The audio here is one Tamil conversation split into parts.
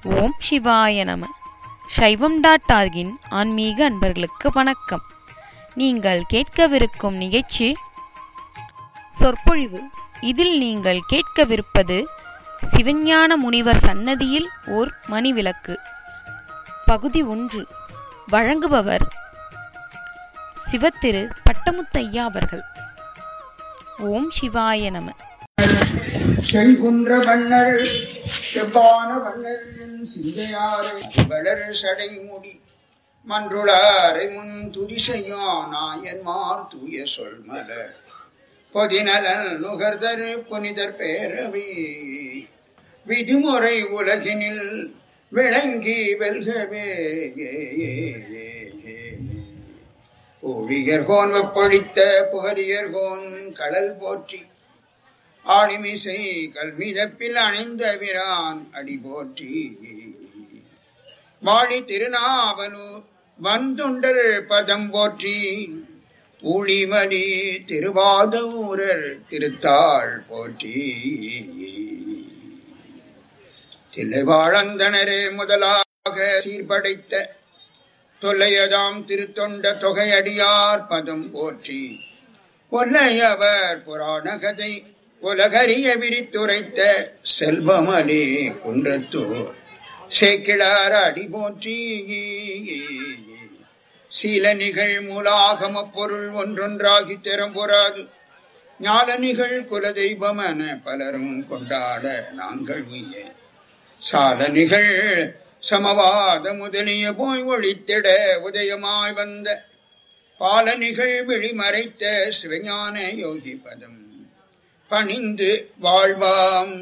ஓம் சிவாய நம சைவம் டாட் ஆர்கின் ஆன்மீக அன்பர்களுக்கு வணக்கம் நீங்கள் கேட்கவிருக்கும் நிகழ்ச்சி சொற்பொழிவு இதில் நீங்கள் கேட்கவிருப்பது சிவஞான முனிவர் சன்னதியில் ஓர் மணிவிளக்கு பகுதி ஒன்று வழங்குபவர் சிவத்திரு பட்டமுத்தையா அவர்கள் ஓம் சிவாய நம செங்குன்ற வண்ணர் செவ்வான வண்ணர் என் சிந்தையாரை வளர் சடை முடி மன்றுளாரை முன் துரிசையோ நாயன்மார் தூய சொல் மலர் பொதிநலன் நுகர்தரு புனிதர் பேரவை விதிமுறை உலகினில் விளங்கி வெல்கவே ஊழியர்கோன் வெப்பொழித்த புகழியர்கோன் கடல் போற்றி ஆணிமிசை கல்விதப்பில் அணிந்த விரான் அடி போற்றி வாழி திருநாவலூர் வந்துண்டர் பதம் போற்றி ஊழிமணி திருவாத ஊரர் திருத்தாள் போற்றி தில்லைவாழந்தனரே முதலாக சீர்படைத்த தொல்லையதாம் திருத்தொண்ட தொகையடியார் பதம் போற்றி ஒல்லையவர் புராண கதை உலகறிய விரித்துரைத்த செல்வமலே குன்றத்தூர் சேக்கிழார் அடி போற்றி சீல நிகழ் மூலாகம பொருள் ஒன்றொன்றாகி திறம் பொறாது ஞான நிகழ் குலதெய்வமென பலரும் கொண்டாட நாங்கள் உய்ய சால நிகழ் சமவாத முதலிய போய் ஒழித்திட உதயமாய் வந்த பால நிகழ் விழிமறைத்த சிவஞான யோகி பதம் பணிந்து வாழ்வாம்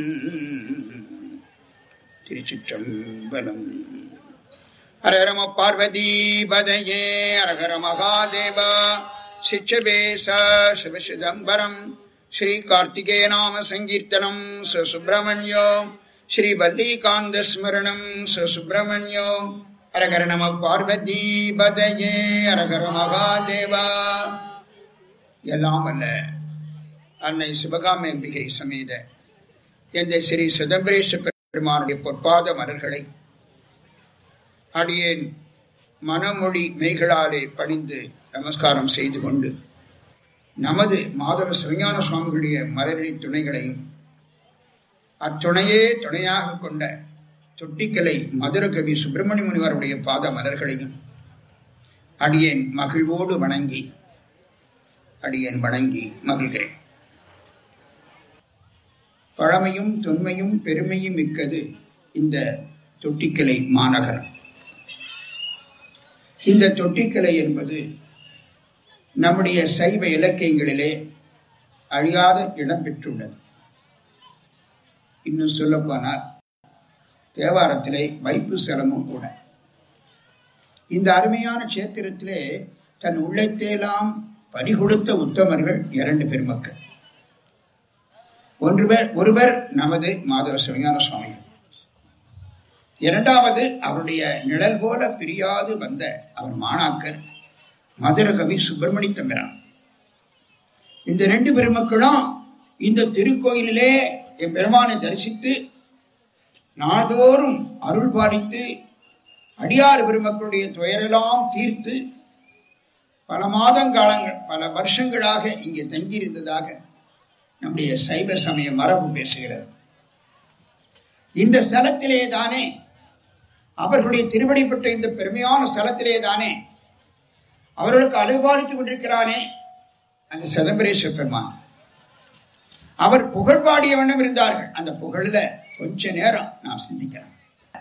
திருச்சிற்றம்பலம் ஹரஹரம பார்வதி பதையே அரகர மகாதேவா சிச்சபேசா சிவசிதம்பரம் ஸ்ரீ கார்த்திகே நாம சங்கீர்த்தனம் சுப்பிரமணியோ ஸ்ரீ வல்லிகாந்த ஸ்மரணம் சுப்பிரமணியோ அரகர நம பார்வதி பதையே அரகர மகாதேவா எல்லாம் அல்ல அன்னை சிவகாமி அம்பிகை சமேத எந்த ஸ்ரீ சிதம்பரேச பெருமானுடைய பொற்பாத மலர்களை அடியேன் மனமொழி மெய்களாலே பணிந்து நமஸ்காரம் செய்து கொண்டு நமது மாதவ சிவஞான சுவாமிகளுடைய மலரடி துணைகளையும் அத்துணையே துணையாக கொண்ட தொட்டிக்கலை மதுரகவி சுப்பிரமணிய முனிவருடைய பாத மலர்களையும் அடியேன் மகிழ்வோடு வணங்கி அடியேன் வணங்கி மகிழ்கிறேன் பழமையும் தொன்மையும் பெருமையும் மிக்கது இந்த தொட்டிக்கலை மாநகரம் இந்த தொட்டிக்கலை என்பது நம்முடைய சைவ இலக்கியங்களிலே அழியாத இடம் பெற்றுள்ளது இன்னும் சொல்ல போனால் தேவாரத்திலே வைப்பு ஸ்தலமும் கூட இந்த அருமையான சேத்திரத்திலே தன் உள்ளத்தேலாம் பறிகொடுத்த உத்தமர்கள் இரண்டு பெருமக்கள் ஒன்றுவர் ஒருவர் நமது மாதவ சிவஞான சுவாமி இரண்டாவது அவருடைய நிழல் போல பிரியாது வந்த அவர் மாணாக்கர் மதுரகவி சுப்பிரமணி தம்பிரான் இந்த ரெண்டு பெருமக்களும் இந்த திருக்கோயிலிலே என் பெருமானை தரிசித்து நாள்தோறும் அருள் பாலித்து அடியார் பெருமக்களுடைய துயரெல்லாம் தீர்த்து பல மாதங்காலங்கள் பல வருஷங்களாக இங்கே தங்கியிருந்ததாக நம்முடைய சைவ சமய மரபு பேசுகிறது இந்த ஸ்தலத்திலே தானே அவர்களுடைய திருவடிப்பட்ட இந்த பெருமையான ஸ்தலத்திலே தானே அவர்களுக்கு அலுபாலித்துக் கொண்டிருக்கிறானே அந்த சிதம்பரேஸ்வர பெருமான் அவர் புகழ் பாடிய வண்ணம் இருந்தார்கள் அந்த புகழ்ல கொஞ்ச நேரம் நாம் சிந்திக்கலாம்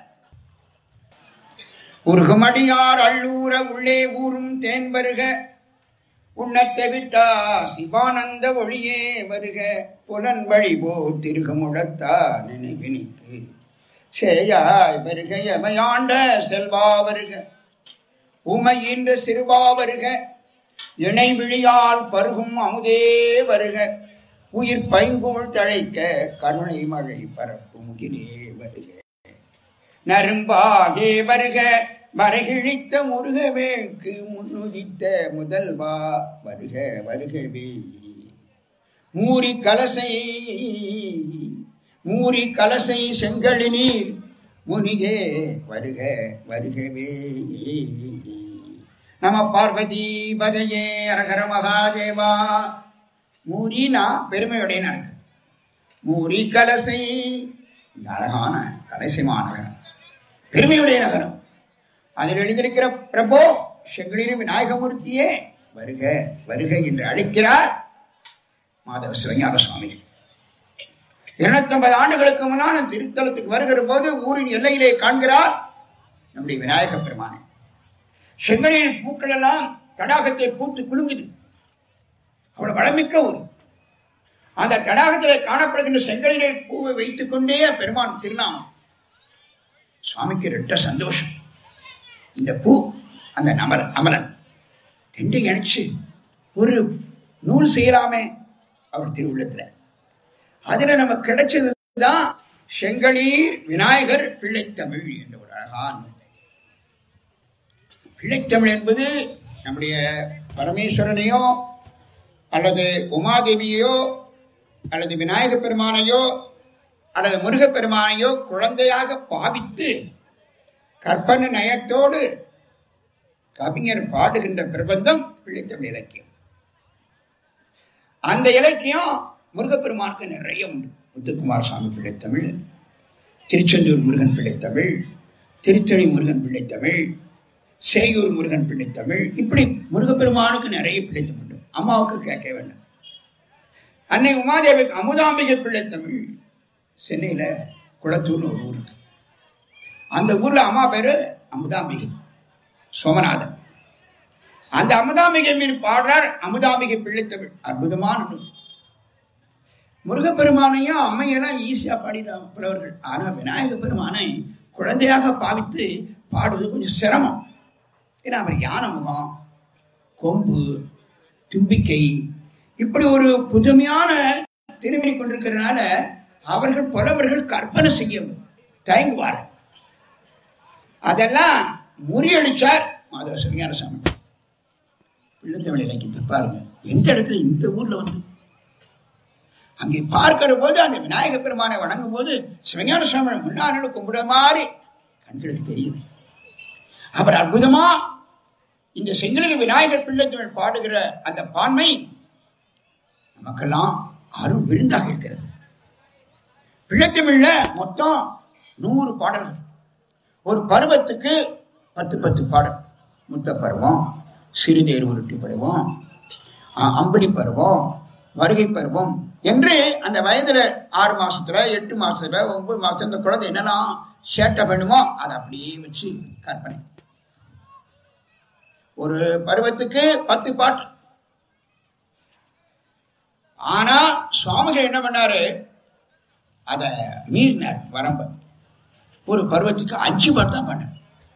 உருகுமடியார் அள்ளூர உள்ளே ஊரும் தேன் வருக உண்ணத்தை விட்டா சிவானந்த ஒளியே வருக புலன் வழி போ திருகு முழத்தா நினைவினிக்கு சேயாய் வருக எமையாண்ட செல்வா வருக உமையின்ற சிறுவா வருக இணை விழியால் பருகும் அமுதே வருக உயிர் பைங்கூழ் தழைக்க கருணை மழை பரப்பும் உயிரே வருக நரும்பாகே வருக மரகிழித்த முருகவேக்கு முன்னுதித்த முதல்வா வருக வருகவே மூரி கலசை மூரி கலசை செங்கழி நீர் முனியே வருக வருகவே நம பார்வதி பதையே அரகர மகாதேவா மூரினா பெருமையுடைய நகரம் மூரி கலசை இந்த அழகான கலசைமான நகரம் பெருமையுடைய நகரம் அதில் எழுந்திருக்கிற பிரபோ செங்கிலிரு விநாயகமூர்த்தியே வருக வருக என்று அழைக்கிறார் மாதவ சிவஞான சுவாமிகள் இருநூத்தி ஐம்பது ஆண்டுகளுக்கு முன்னால் அந்த திருத்தலத்துக்கு வருகிற போது ஊரின் எல்லையிலே காண்கிறார் நம்முடைய விநாயக பெருமானை செங்கலில் பூக்கள் எல்லாம் தடாகத்தை பூத்து குலுங்குது அவ்வளவு வளமிக்க ஊர் அந்த தடாகத்தில் காணப்படுகின்ற செங்கலிலே பூவை வைத்துக் கொண்டே பெருமான் திருநாமம் சுவாமிக்கு ரெட்ட சந்தோஷம் இந்த பூ அந்த நமர் அமரன் ரெண்டு இணைச்சு ஒரு நூல் செய்யலாமே அவர் திருவுள்ளத்துல அதுல நமக்கு கிடைச்சதுதான் செங்கலீர் விநாயகர் பிள்ளைத்தமிழ் என்ற ஒரு அழகான பிள்ளைத்தமிழ் என்பது நம்முடைய பரமேஸ்வரனையோ அல்லது உமாதேவியோ அல்லது விநாயக பெருமானையோ அல்லது முருகப் பெருமானையோ குழந்தையாக பாவித்து கற்பனை நயத்தோடு கவிஞர் பாடுகின்ற பிரபந்தம் பிள்ளைத்தமிழ் இலக்கியம் அந்த இலக்கியம் முருகப்பெருமானுக்கு நிறைய உண்டு முத்துக்குமார் சாமி பிள்ளைத்தமிழ் திருச்செந்தூர் முருகன் பிள்ளைத்தமிழ் திருத்தணி முருகன் பிள்ளைத்தமிழ் சேயூர் முருகன் பிள்ளைத்தமிழ் இப்படி முருகப்பெருமானுக்கு நிறைய பிள்ளைத்தமிழ் உண்டு அம்மாவுக்கு கேட்க வேண்டும் அன்னை உமாதேவிக்கு அமுதாம்பிகை பிள்ளைத்தமிழ் சென்னையில குளத்தூர்னு ஒரு ஊர் இருக்கு அந்த ஊர்ல அம்மா பேரு அமுதாம்பிகை சோமநாதன் அந்த அமுதாம்பிகை மீன் பாடுறார் அமுதாம்பிகை பிள்ளைத்தமிழ் அற்புதமான நூல் முருகப்பெருமானையும் அம்மையெல்லாம் ஈஸியா பாடிட்டாங்க புலவர்கள் ஆனா விநாயக பெருமானை குழந்தையாக பாவித்து பாடுவது கொஞ்சம் சிரமம் ஏன்னா அவர் யானை முகம் கொம்பு தும்பிக்கை இப்படி ஒரு புதுமையான திருமணி கொண்டிருக்கிறதுனால அவர்கள் புலவர்கள் கற்பனை செய்ய தயங்குவார் அதெல்லாம் முறியடிச்சார் மாதவ சுவிஞான சாமி பிள்ளைத்தமிழ் இலக்கியத்தை பாருங்க எந்த இடத்துல இந்த ஊர்ல வந்து அங்கே பார்க்கிற போது அந்த விநாயக பெருமானை வணங்கும் போது சிவஞான சுவாமி முன்னாடி கும்பிட மாதிரி கண்களுக்கு தெரியுது அவர் அற்புதமா இந்த செங்கலில் விநாயகர் பிள்ளைத்தமிழ் பாடுகிற அந்த பான்மை நமக்கெல்லாம் அருள் விருந்தாக இருக்கிறது பிள்ளைத்தமிழ்ல மொத்தம் நூறு பாடல்கள் ஒரு பருவத்துக்கு பத்து பத்து பாடல் முத்த பருவம் சிறுதேர் உருட்டி பருவம் அ- அம்படி பருவம் வருகை பருவம் என்று அந்த வயதுல ஆறு மாசத்துல எட்டு மாசத்துல ஒன்பது மாசத்துல இந்த குழந்தை என்னெல்லாம் சேட்டை பண்ணுமோ அதை அப்படியே வச்சு கற்பனை ஒரு பருவத்துக்கு பத்து பாட்டு ஆனா சுவாமிகள் என்ன பண்ணாரு அத மீறினார் வரம்ப ஒரு பருவத்துக்கு அஞ்சு பாட்டு தான் பண்ண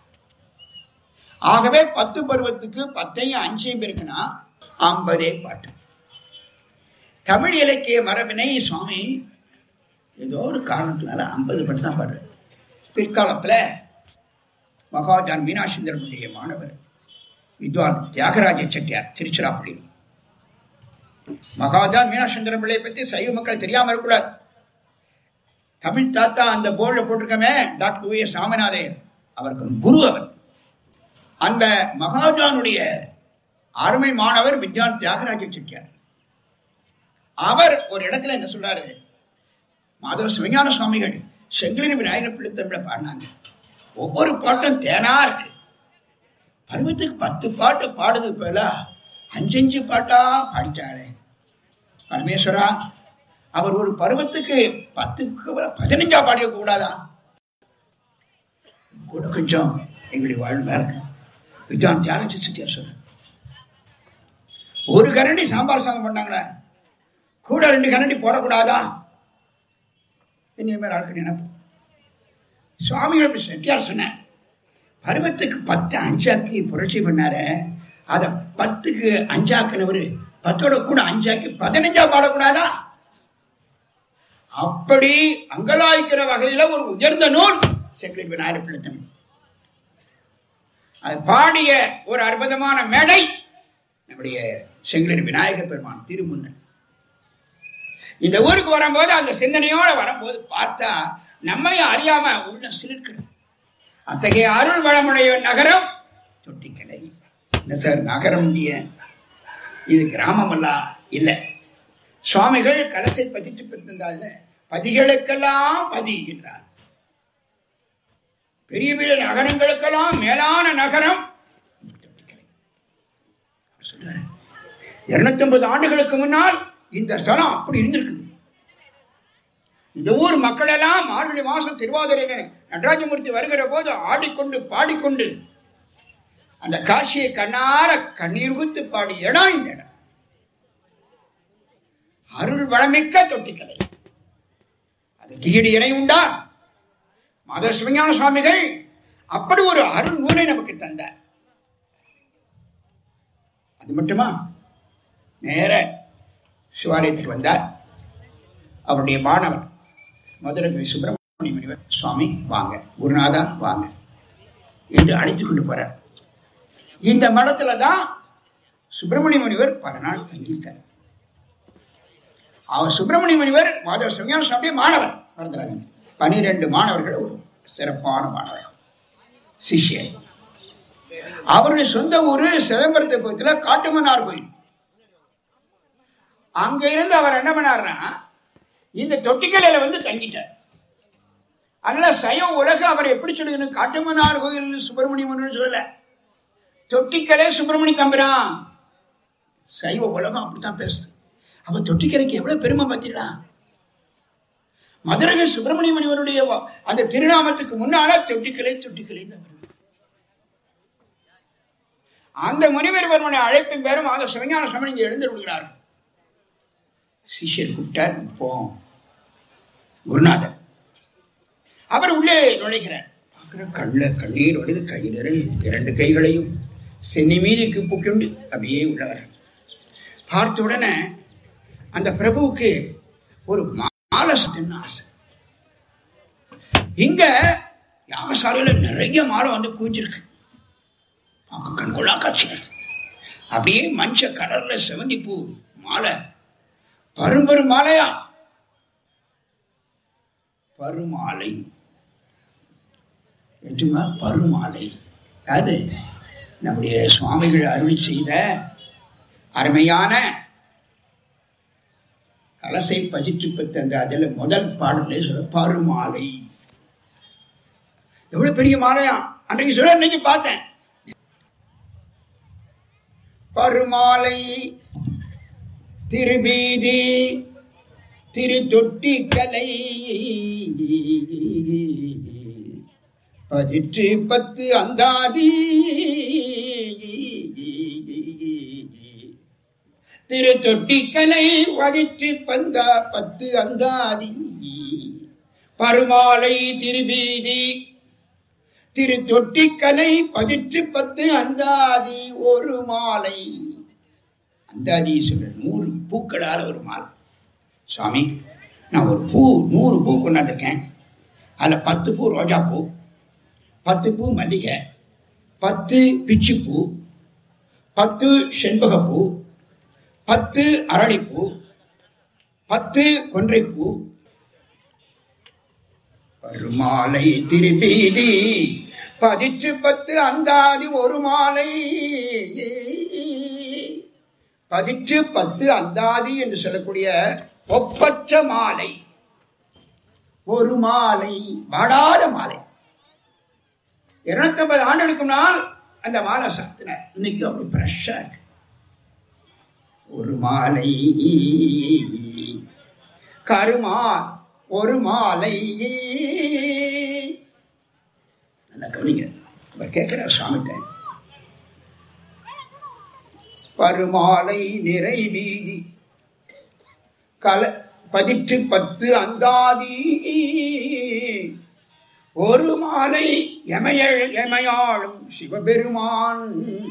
ஆகவே பத்து பருவத்துக்கு பத்தையும் அஞ்சையும் இருக்குன்னா ஐம்பதே பாட்டு தமிழ் இலக்கிய மரபினை சுவாமி ஏதோ ஒரு காரணத்தினால ஐம்பது பாட்டு தான் பாடுறார் பிற்காலத்துல மகாஜான் மீனாட்சிந்தரனுடைய மாணவர் வித்வான் தியாகராஜ செட்டியார் திருச்சிராப்பள்ளி மகாஜான் மீனாட்சிந்தரம் பிள்ளையை பத்தி சைவ மக்கள் தெரியாம இருக்கக்கூடாது தமிழ் தாத்தா அந்த போர்டில் போட்டிருக்கமே டாக்டர் வி எஸ் சாமிநாதையர் அவருக்கு குரு அவர் அந்த மகாஜானுடைய அருமை மாணவர் வித்யான் தியாகராஜ செட்டியார் அவர் ஒரு இடத்துல என்ன சொல்றாரு மாதவ சிவஞான சுவாமிகள் செங்கிலின் விநாயகர் பிள்ளை தமிழ பாடினாங்க ஒவ்வொரு பாட்டும் தேனா இருக்கு பருவத்துக்கு பத்து பாட்டு பாடுது போல அஞ்சஞ்சு பாட்டா பாடிட்டாளே பரமேஸ்வரா அவர் ஒரு பருவத்துக்கு பத்துக்கு பதினஞ்சா பாடிய கூடாதா கூட கொஞ்சம் எங்களுடைய வாழ்வா இருக்கு வித்வான் தியாகராஜ செட்டியார் சொல்ற ஒரு கரண்டி சாம்பார் சாதம் பண்ணாங்களே கூட ரெண்டு கரண்டி போடக்கூடாதா இனிமேல் ஆட்கள் நினைப்பு சுவாமிகள் இப்படி செட்டியார் சொன்னார் பருவத்துக்கு பத்து அஞ்சாக்கி புரட்சி பண்ணாரு அத பத்துக்கு அஞ்சாக்குனவரு பத்தோட கூட அஞ்சாக்கி பதினஞ்சா பாடக்கூடாதா அப்படி அங்கலாய்க்கிற வகையில ஒரு உயர்ந்த நூல் செக்ரட்டரி விநாயகர் பிள்ளை தமிழ் அது பாடிய ஒரு அற்புதமான மேடை நம்முடைய செங்கலடி விநாயகர் பெருமான் திருமுன்னன் இந்த ஊருக்கு வரும்போது அந்த சிந்தனையோட வரும்போது பார்த்தா நம்மை அறியாம உள்ள சிலிர்க்கிறது அத்தகைய அருள் வளமுடைய நகரம் தொட்டிக்கலை என்ன சார் நகரம் இந்திய இது கிராமம் அல்ல இல்ல சுவாமிகள் கலசை பதித்து பெற்றிருந்தாங்க பதிகளுக்கெல்லாம் பதி என்றார் பெரிய பெரிய நகரங்களுக்கெல்லாம் மேலான நகரம் தொட்டிக்கலை சொல்றாரு இருநூத்தி ஐம்பது ஆண்டுகளுக்கு முன்னால் இந்த ஸ்தலம் அப்படி இருந்திருக்கு இந்த ஊர் மக்கள் எல்லாம் மார்கழி மாசம் திருவாதிரை நடராஜமூர்த்தி வருகிற போது ஆடிக்கொண்டு பாடிக்கொண்டு அந்த காட்சியை கண்ணார கண்ணீர் குத்து பாடி இடம் இந்த இடம் அருள் வளமிக்க தொட்டிக்கலை அதுக்கு ஈடு இணை உண்டா மாத சிவஞான சுவாமிகள் அப்படி ஒரு அருள் நூலை நமக்கு தந்தார் அது மட்டுமா நேர சிவாலயத்துக்கு வந்தார் அவருடைய மாணவர் மதுரகிரி சுப்பிரமணிய முனிவர் சுவாமி வாங்க குருநாதா வாங்க என்று அழைத்துக் கொண்டு போறார் இந்த மடத்துல தான் சுப்பிரமணிய முனிவர் பல நாள் தங்கியிருக்கார் அவர் சுப்பிரமணிய முனிவர் மாதவ சிவஞான சுவாமிய மாணவர் மறந்துடாங்க பனிரெண்டு மாணவர்கள் ஒரு சிறப்பான மாணவர் சிஷ்யர் அவருடைய சொந்த ஊரு சிதம்பரத்தை பக்கத்துல காட்டுமன்னார் கோயில் அங்க இருந்து அவர் என்ன பண்ணாருன்னா இந்த தொட்டிக்கலையில வந்து தங்கிட்டார் அதனால சைவ உலகம் அவர் எப்படி சொல்லுது காட்டுமன்னார் கோயில் சுப்பிரமணியம் சொல்லல தொட்டிக்கலை சுப்பிரமணிய தம்பிரான் சைவ உலகம் அப்படித்தான் பேசுது அப்ப தொட்டிக்கலைக்கு எவ்வளவு பெருமை பார்த்தீங்களா மதுரை சுப்பிரமணிய முனிவருடைய வ- அந்த திருநாமத்துக்கு முன்னால தொட்டிக்கலை தொட்டிக்கலை வருது அந்த முனிவர் வருமனை அழைப்பின் பேரும் அந்த சிவஞான சுவாமி இங்க எழுந்து விடுகிறார்கள் சிஷ்யர் கூப்பிட்டார் போம் குருநாதர் அவர் உள்ளே நுழைகிறார் பார்க்கிற கண்ணுல கண்ணீர் வடிது கை நிறைய இரண்டு கைகளையும் சென்னி மீதி பூக்கொண்டு அப்படியே உள்ளவர் பார்த்த உடனே அந்த பிரபுவுக்கு ஒரு மாலை சத்தின்னு ஆசை இங்க யாகசாலையில நிறைய மாலை வந்து கூஞ்சிருக்கு பார்க்க கண்கொள்ளா காட்சியா இருக்கு. அப்படியே மஞ்ச கலர்ல செவந்தி பூ மாலை பரும்பெரும் மாலையா பருமாலை எட்டுமா பருமாலை அது நம்முடைய சுவாமிகள் அருளி செய்த அருமையான கலசை பஜித்து பெற்ற அந்த அதுல முதல் பாடலே சொல்ல பருமாலை எவ்வளவு பெரிய மாலையா அன்றைக்கு சொல்ல இன்னைக்கு பார்த்தேன் பருமாலை திருபீதி திரு தொட்டி கலை பதிற்று பத்து அந்தாதி திரு தொட்டிக்கலை வடிற்று பந்தா பத்து அந்தாதி பருமாலை திருபீதி திரு தொட்டிக்கலை பதிற்று பத்து அந்தாதி ஒரு மாலை அந்தாதி சொல்ற நூறு பூக்களால ஒரு மாலை சுவாமி நான் ஒரு பூ நூறு பூ கொண்டாந்துருக்கேன் அதுல பத்து பூ ரோஜா பூ பத்து பூ மல்லிகை பத்து பிச்சிப்பூ பத்து செண்பகப்பூ பத்து அரளிப்பூ பத்து கொன்றைப்பூ பருமாலை திருப்பீதி பதிற்று பத்து அந்தாதி ஒரு மாலை பதிற்று பத்து அந்தாதி என்று சொல்லக்கூடிய ஒப்பற்ற மாலை ஒரு மாலை வாடாத மாலை இருநூத்தி ஐம்பது ஆண்டுகளுக்கு முன்னால் அந்த மாலை சாத்தினார் இன்னைக்கு அப்படி ஃப்ரெஷ்ஷா இருக்கு ஒரு மாலை கருமா ஒரு மாலை நல்லா கவனிங்க அவர் கேட்கிறார் சுவாமிகிட்ட பருமாலை நிறை வீதி கல பதிற்று பத்து அந்தாதி ஒரு மாலை எமையள் எமையாளும் சிவபெருமான்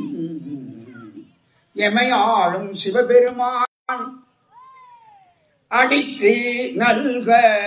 எமையாளும் சிவபெருமான் அடித்து நல்க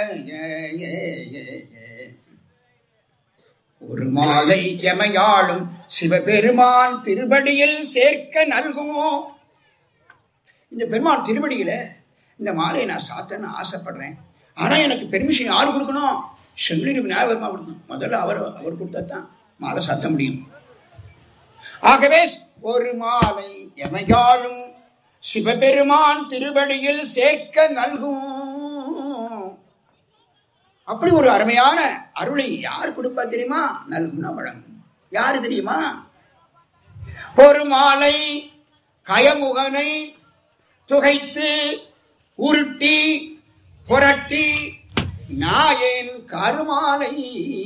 ஒரு மாலை எமையாளும் சிவபெருமான் திருவடியில் சேர்க்க நல்குமோ இந்த பெருமான் திருவடியில இந்த மாலையை நான் சாத்தன்னு ஆசைப்படுறேன் ஆனா எனக்கு பெர்மிஷன் யாரு கொடுக்கணும் செங்கிலி விநாயகர் பெருமா கொடுக்கணும் முதல்ல அவர் அவர் கொடுத்தா தான் மாலை சாத்த முடியும் ஆகவே ஒரு மாலை எமையாலும் சிவபெருமான் திருவடியில் சேர்க்க நல்கும் அப்படி ஒரு அருமையான அருளை யார் கொடுப்பா தெரியுமா நல்கும்னா வழங்கும் யாரு தெரியுமா ஒரு மாலை கயமுகனை துகைத்து உருட்டி புரட்டி நாயேன் கருமாலை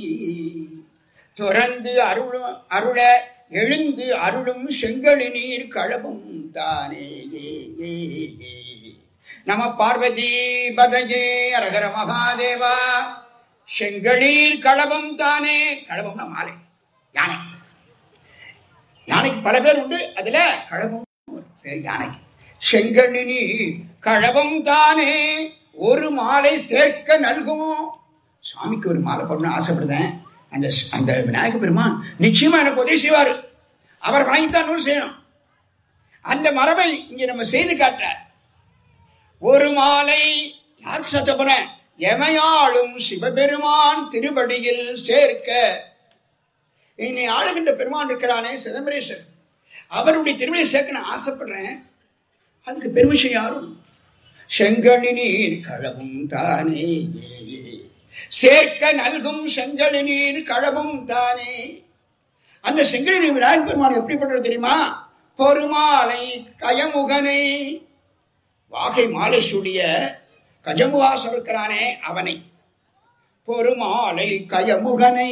துறந்து அருள் அருள எழுந்து அருளும் செங்கழி நீர் கழவும் தானே ஏ, ஏ, ஏ. நம பார்வதி பதஜே அரகர மகாதேவா செங்கழீர் களபம் தானே களபம்னா மாலை யானை யானைக்கு பல பேர் உண்டு அதுல களபம் ஒரு பேர் யானைக்கு செங்கழி நீர் களபம் தானே ஒரு மாலை சேர்க்க நல்கும் சுவாமிக்கு ஒரு மாலை போடணும்னு ஆசைப்படுதேன் அந்த அந்த விநாயக பெருமான் நிச்சயமா எனக்கு உதவி செய்வாரு அவர் வணங்கித்தான் நூல் செய்யணும் அந்த மரபை இங்க நம்ம செய்து காட்டார் ஒரு மாலை யாருக்கு சத்த போறேன் எமையாளும் சிவபெருமான் திருவடியில் சேர்க்க என்னை ஆளுகின்ற பெருமான் இருக்கிறானே சிதம்பரேஸ்வர் அவருடைய திருவடியை சேர்க்க நான் ஆசைப்படுறேன் அதுக்கு பெருமிஷம் யாரும் செங்கழி நீர் களவும் தானே சேர்க்க நல்கும் செங்கழி நீர் களவும் தானே அந்த செங்கழி நீர் விநாயகர் பெருமான் எப்படிப்பட்டது தெரியுமா பொறுமாலை கயமுகனை வாகை மாலை சூடிய கஜமுகாசம் இருக்கிறானே அவனை பொறுமாலை கயமுகனை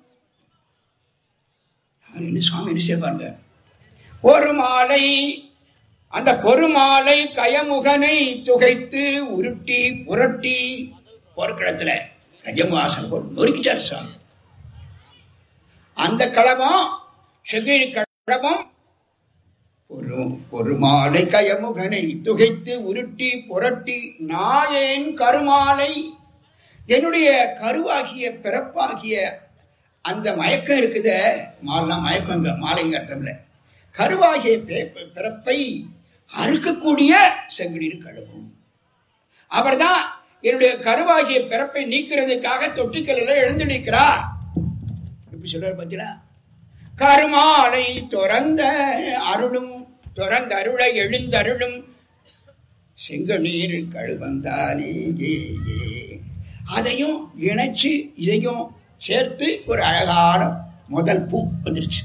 யாருன்னு சுவாமி என்ன செய்வாங்க ஒரு மாலை அந்த பொறுமாலை கயமுகனை துகைத்து உருட்டி புரட்டி போர்க்களத்துல கஜமுகாசன் போட்டு நொறுக்கிச்சார் சுவாமி அந்த களவம் செவ்வேலி களவம் ஒரு ஒரு மாலை கயமுகனை துகைத்து உருட்டி புரட்டி நாயேன் கருமாலை என்னுடைய கருவாகிய பிறப்பாகிய அந்த மயக்கம் இருக்குத மாலாம் மயக்கங்க மாலைங்க அர்த்தம்ல கருவாகிய பே- பிறப்பை அறுக்கக்கூடிய செங்கடீர் கழுவும் அவர்தான் என்னுடைய கருவாகிய பிறப்பை நீக்கிறதுக்காக தொட்டிக்கல்ல எழுந்து நிற்கிறார் எப்படி சொல்றாரு பார்த்தீங்களா கருமாலை துறந்த அருளும் துறந்த அருளை எழுந்தருளும் செங்கநீர் கழுவந்தானே ஏ, ஏ. அதையும் இணைச்சு இதையும் சேர்த்து ஒரு அழகான முதல் பூ வந்துருச்சு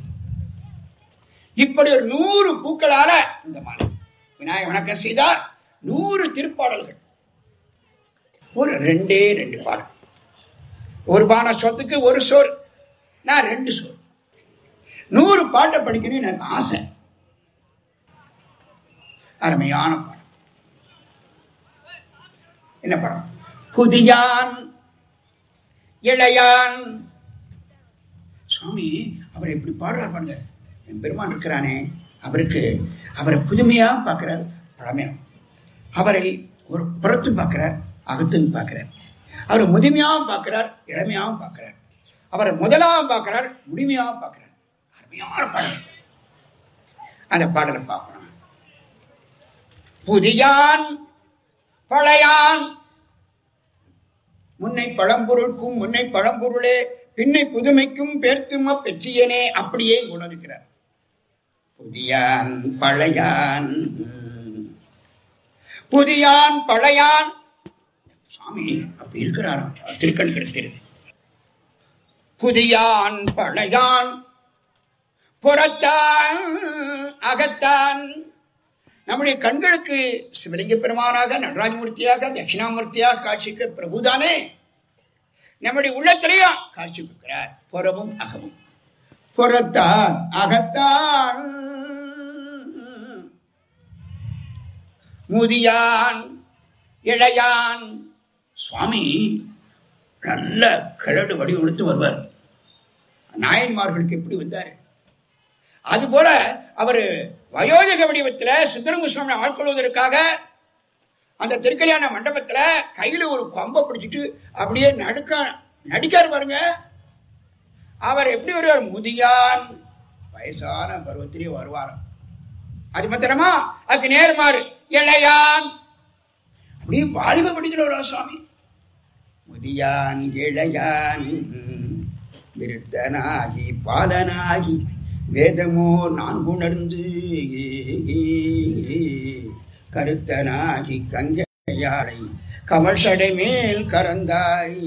இப்படி ஒரு நூறு பூக்களால இந்த மாலை விநாயக வணக்கம் செய்தார் நூறு திருப்பாடல்கள் ஒரு ரெண்டே ரெண்டு பாடல் ஒரு பான சொத்துக்கு ஒரு சோறு நான் ரெண்டு சோறு நூறு பாட்டை படிக்கணும்னு எனக்கு ஆசை அருமையான பாடம் என்ன படம் புதியான் இளையான் சுவாமி அவர் எப்படி பாடுறார் பாருங்க என் பெருமான் இருக்கிறானே அவருக்கு அவரை புதுமையா பார்க்கிறார் பழமையா அவரை ஒரு புறத்து பார்க்கிறார் அகத்துன்னு பார்க்கிறார் அவரை முதுமையாவும் பார்க்கிறார் இளமையாவும் பார்க்கிறார் அவரை முதலாவும் பார்க்கிறார் முழுமையாவும் பார்க்கிறார் அருமையான பாடல் அந்த பாடலை பார்க்கணும் புதியான் பழையான் முன்னை பழம்பொருளுக்கும் முன்னை பழம்பொருளே பின்னை புதுமைக்கும் பேர்த்தும பெற்றியனே அப்படியே உணர்கிறார் புதியான் பழையான் புதியான் பழையான் சாமி அப்படி இருக்கிறாராம் திருக்கண் கிடைக்கிறது புதியான் பழையான் புறத்தான் அகத்தான் நம்முடைய கண்களுக்கு சிவலிங்க பெருமானாக நடராஜமூர்த்தியாக தட்சிணாமூர்த்தியாக காட்சிக்க பிரபுதானே நம்முடைய உள்ளத்திலையும் காட்சி கொடுக்கிறார் புறமும் அகமும் புறத்தான் அகத்தான் முதியான் இளையான் சுவாமி நல்ல கிழடு வடிவெடுத்து வருவார் நாயன்மார்களுக்கு எப்படி வந்தாரு அது போல அவரு வயோஜக வடிவத்துல சுந்தரங்க சுவாமி ஆட்கொள்வதற்காக அந்த திருக்கல்யாண மண்டபத்துல கையில ஒரு கொம்பை பிடிச்சிட்டு அப்படியே நடுக்க நடிக்காரு பாருங்க அவர் எப்படி வருவார் முதியான் வயசான பருவத்திலேயே வருவாராம் அது மாத்திரமா அதுக்கு நேர்மாறு இளையான் அப்படியே வாலிப படிக்கிறவரா சுவாமி முதியான் இளையான் விருத்தனாகி பாலனாகி வேதமோ நான் உணர்ந்து கருத்தனாகி கங்கையாரை கமழ்சடை மேல் கறந்தாய்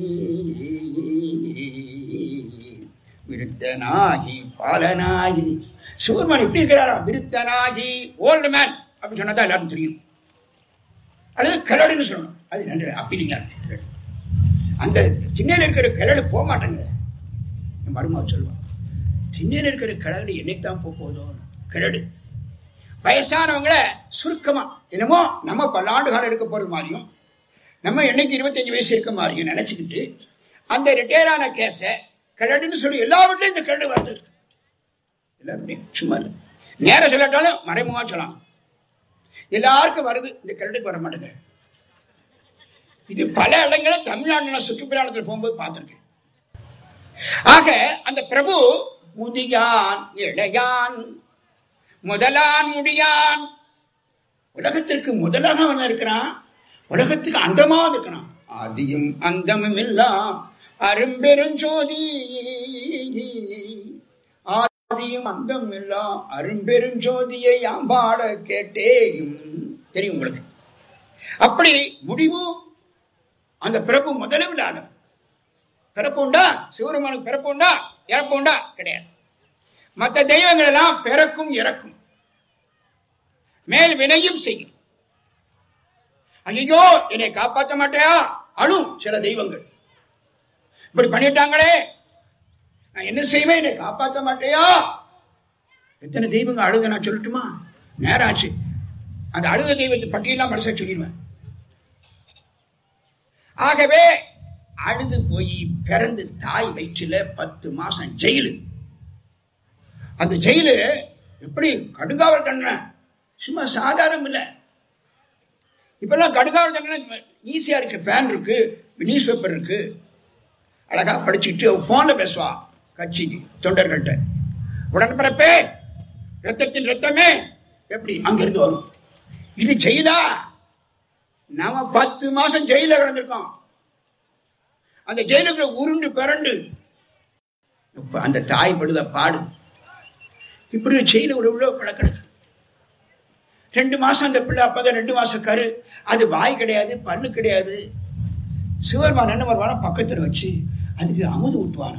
விருத்தனாகி பாலனாகி சிவருமான் எப்படி இருக்கிறாரா விருத்தனாகி ஓல்டு மேன் அப்படின்னு சொன்னதா எல்லாரும் தெரியும் அல்லது கிழடுன்னு சொல்லணும் அது நன்று அப்பீலிங்கா இருக்கு. அந்த சின்னையில் இருக்கிற கிழடு போக மாட்டேங்க என் மருமாவை சொல்லுவான் சின்னையில் இருக்கிற கிழடு என்னைக்குதான் போக போதோ கிழடு வயசானவங்கள சுருக்கமா என்னமோ நம்ம பல்லாண்டு காலம் இருக்க போறது மாதிரியும் நம்ம என்னைக்கு இருபத்தஞ்சு வயசு இருக்க மாதிரியும் நினைச்சுக்கிட்டு அந்த ரிட்டையர் ஆன கேஸ கிழடுன்னு சொல்லி எல்லாவற்றையும் இந்த கிழடு வருது எல்லாருமே சும்மா இல்லை. நேரம் சொல்லாட்டாலும் மறைமுகமா சொல்லலாம் எல்லாருக்கும் வருது இந்த கிழடுக்கு வர மாட்டேங்க இது பல இடங்கள தமிழ்நாடு நான் சுற்றுப்பிரயாணத்தில் போகும்போது பார்த்திருக்கேன் ஆக அந்த பிரபு முதியான் இளையான் முதலான் முடியான் உலகத்திற்கு முதலாக அவன் இருக்கிறான் உலகத்துக்கு அந்தமா இருக்கிறான் ஆதியும் அந்தமும் எல்லாம் அரும்பெருஞ்சோதி ஆதியும் அந்தம் எல்லாம் அரும்பெருஞ்சோதியை யாம்பாட கேட்டேயும் தெரியும் உங்களுக்கு அப்படி முடிவு அந்த பிறப்பு முதலும் இல்லாத பிறப்பு உண்டா சிவருமானுக்கு பிறப்பு உண்டா இறப்பு உண்டா கிடையாது மற்ற தெய்வங்கள் எல்லாம் பிறக்கும் இறக்கும் மேல் வினையும் செய்யும் ஐயோ என்னை காப்பாற்ற மாட்டேயா அழும் சில தெய்வங்கள் இப்படி பண்ணிட்டாங்களே நான் என்ன செய்வேன் என்னை காப்பாற்ற மாட்டேயா எத்தனை தெய்வங்கள் அழுத நான் சொல்லட்டுமா நேரம் ஆச்சு அந்த அழுத தெய்வத்தை பட்டியலாம் மனசை சொல்லிடுவேன் ஆகவே அழுது போய் பிறந்து தாய் வயிற்றில பத்து மாசம் ஜெயிலு அந்த ஜெயிலு எப்படி கடுங்காவல் தண்டனை சும்மா சாதாரணம் இல்ல இப்பெல்லாம் கடுங்காவல் தண்டனை ஈஸியா இருக்கு ஃபேன் இருக்கு நியூஸ் பேப்பர் இருக்கு அழகா படிச்சுட்டு போன்ல பேசுவா கட்சிக்கு தொண்டர்கள்ட்ட உடன்பிறப்பே ரத்தத்தின் ரத்தமே எப்படி அங்கிருந்து வரும் இது ஜெயிலா நாம பத்து மாசம் ஜெயில கிடந்திருக்கோம் அந்த ஜெயிலுக்குள்ள உருண்டு பிறண்டு இப்ப அந்த தாய் படுத பாடு இப்படி ஜெயில ஒரு உள்ள பழக்கிடக்கு ரெண்டு மாசம் அந்த பிள்ளை அப்பதான் ரெண்டு மாசம் கரு அது வாய் கிடையாது பல்லு கிடையாது சிவருமான் என்ன வருவானா பக்கத்துல வச்சு அதுக்கு அமுது ஊட்டுவான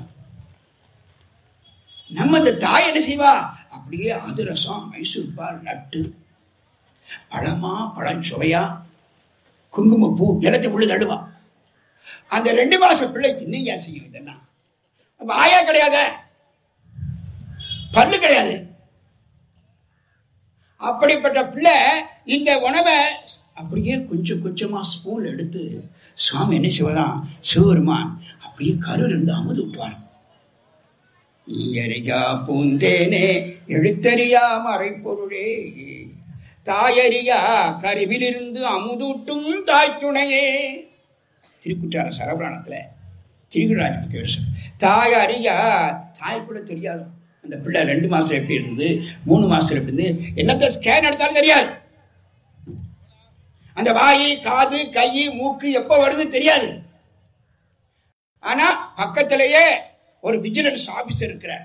நம்ம இந்த தாய் என்ன செய்வா அப்படியே அதிரசம் மைசூர் பால் நட்டு பழமா பழம் சுவையா குங்குமப்பூ எல்லாத்தையும் உள்ள நடுவா அந்த ரெண்டு மாசம் பிள்ளைக்கு என்னையா செய்யும் இதெல்லாம் வாயா கிடையாத பல்லு கிடையாது அப்படிப்பட்ட பிள்ளை இந்த உணவை அப்படியே கொஞ்சம் கொஞ்சமா ஸ்பூன் எடுத்து சுவாமி என்ன செய்வதான் சிவருமான் அப்படியே கருவில் இருந்து அமுது விட்டுவார் ஈயறியா பூந்தேனே எழுத்தறியா மறைப்பொருளே தாயறியா கருவிலிருந்து அமுதூட்டும் தாய் துணையே திருக்குற்றார சரபுராணத்துல திருக்குறாஜ் பத்தி ஒரு சொல். தாய் அறியா தாய் கூட தெரியாது அந்த பிள்ளை ரெண்டு மாசம் எப்படி இருந்தது மூணு மாசம் எப்படி இருந்தது என்னத்த ஸ்கேன் எடுத்தாலும் தெரியாது அந்த வாய் காது கை மூக்கு எப்ப வருது தெரியாது ஆனா பக்கத்திலேயே ஒரு விஜிலன்ஸ் ஆபீசர் இருக்கிறார்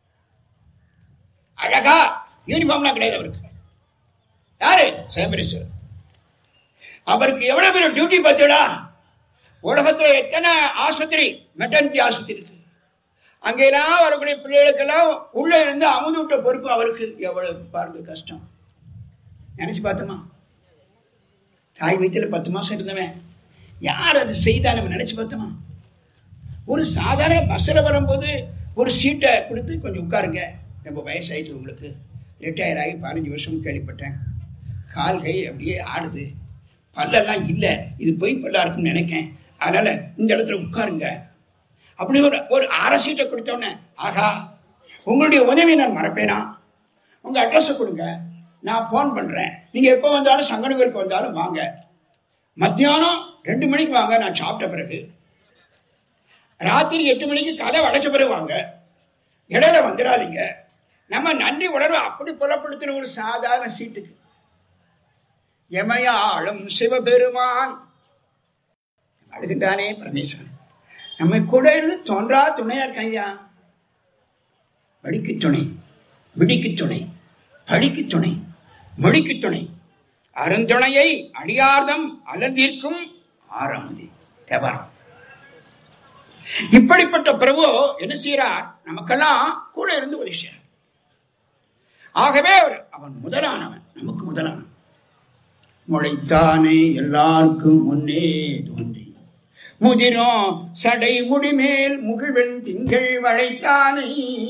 அழகா யூனிஃபார்ம்லாம் கிடையாது அவருக்கு யாரு சேம்பரேஸ்வரர் அவருக்கு எவ்வளவு பெரிய டியூட்டி பார்த்தீங்களா உலகத்துல எத்தனை ஆஸ்பத்திரி மெட்டர்னிட்டி ஆஸ்பத்திரி இருக்கு அங்கெல்லாம் வரக்கூடிய பிள்ளைகளுக்கெல்லாம் உள்ள இருந்து அமுதூட்ட பொறுப்பு அவருக்கு எவ்வளவு பாருங்க கஷ்டம் நினைச்சு பார்த்தோமா தாய் வயிற்றுல பத்து மாசம் இருந்தவன் யார் அது செய்தா நம்ம நினைச்சு பார்த்தோமா ஒரு சாதாரண பஸ்ல வரும்போது ஒரு சீட்டை கொடுத்து கொஞ்சம் உட்காருங்க நம்ம வயசாயிட்டு உங்களுக்கு ரிட்டையர் ஆகி பதினஞ்சு வருஷம் கேள்விப்பட்டேன் கால் கை அப்படியே ஆடுது பல்லெல்லாம் இல்லை இது பொய் பல்லா இருக்குன்னு நினைக்கேன் அதனால இந்த இடத்துல உட்காருங்க அப்படி ஒரு ஒரு அரை சீட்டை கொடுத்தோன்னே ஆகா உங்களுடைய உதவியை நான் மறப்பேனா உங்க அட்ரஸ் கொடுங்க நான் போன் பண்றேன் நீங்க எப்போ வந்தாலும் சங்கனுக்கு வந்தாலும் வாங்க மத்தியானம் ரெண்டு மணிக்கு வாங்க நான் சாப்பிட்ட பிறகு ராத்திரி எட்டு மணிக்கு கதை அடைச்ச பிறகு வாங்க இடையில வந்துடாதீங்க நம்ம நன்றி உணர்வு அப்படி புலப்படுத்தின ஒரு சாதாரண சீட்டுக்கு எமையாளும் சிவபெருமான் அழுகின்றானே பரமேஸ்வரன் நம்ம கூட இருந்து தோன்றா துணையா இருக்காய்யா வழிக்கு துணை விடிக்கு துணை படிக்கு துணை மொழிக்கு துணை அருந்துணையை அடியார்தம் அலர்ந்திருக்கும் ஆறாமது தேவாரம் இப்படிப்பட்ட பிரபு என்ன செய்யறார் நமக்கெல்லாம் கூட இருந்து உதவி செய்யறார் ஆகவே அவர் அவன் முதலானவன் நமக்கு முதலானவன் முளைத்தானே எல்லாருக்கும் முன்னே தோன்றி முதிரும் சடை முடிமேல் முகிழ்வெண் திங்கள் வளைத்தானே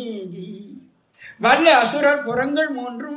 வல்ல அசுரர் புறங்கள் மூன்றும்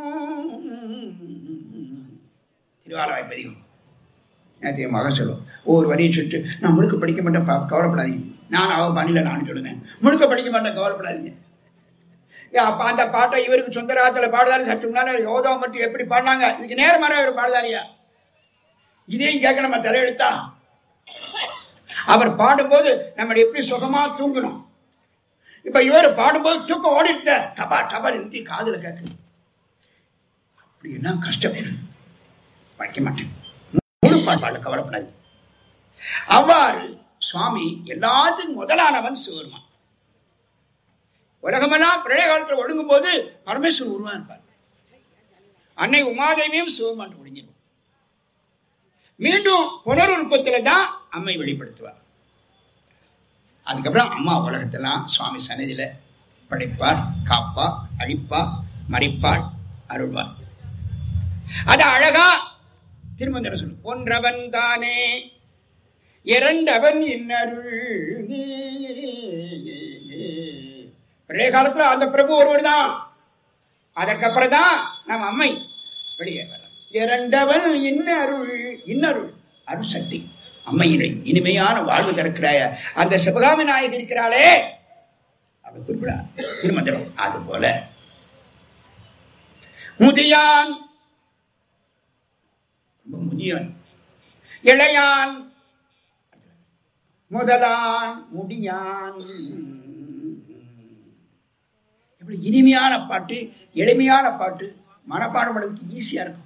திருவாரவாய் பதிகம் நேத்தியமாக சொல்லும் ஒவ்வொரு வரியை சுற்று நான் முழுக்க படிக்க மாட்டேன் பா- கவலைப்படாதீங்க நான் அவ பணியில நான் சொல்லுவேன் முழுக்க படிக்க மாட்டேன் கவலைப்படாதீங்க ஏன் அப்ப அந்த பாட்டை இவருக்கு சொந்த ராத்துல பாடுதாரு சற்று முன்னால யோதா மட்டும் எப்படி பாடினாங்க இதுக்கு நேரமான இவர் பாடுதாரியா இதையும் கேட்க நம்ம தலையெழுத்தா அவர் பாடும்போது நம்ம எப்படி சுகமா தூங்கணும் இப்ப இவர் பாடும்போது தூக்கம் ஓடிட்ட டபா டபா நிறுத்தி காதுல கேட்கு அப்படி என்ன கஷ்டப்படு படிக்க மாட்டேன் முழு பாடு கவலைப்படாது அவ்வாறு சுவாமி எல்லாத்துக்கும் முதலானவன் சிவருமான் உலகமெல்லாம் பிரளய காலத்துல ஒடுங்கும் போது பரமேஸ்வரன் உருவா இருப்பார் அன்னை உமாதேவியும் சிவருமான் ஒடுங்கிடுவார் மீண்டும் புனருற்பத்தில தான் அம்மை வெளிப்படுத்துவார் அதுக்கப்புறம் அம்மா உலகத்தெல்லாம் சுவாமி சன்னதியில படைப்பார் காப்பார் அழிப்பார் மறைப்பார் அருள்வார் அது அழகா திருமந்திரம் சொல்லு ஒன்றவன் தானே இரண்டவன் இன்னருள் பழைய காலத்துல அந்த பிரபு ஒருவர் தான் அதற்கப்புறம் தான் நம்ம அம்மை வெளியே வர இரண்டவன் இன்னருள் இன்னருள் அருள் சக்தி அம்மையினை இனிமையான வாழ்வு திறக்கிறாய அந்த சிவகாமி நாயகி இருக்கிறாளே அவள் குறிப்பிடா திருமந்திரம் அது போல முதியான் ரொம்ப முதியவன் இளையான் முதலான் முடியான் எப்படி இனிமையான பாட்டு எளிமையான பாட்டு மனப்பாடம் பண்ணுறதுக்கு ஈஸியா இருக்கும்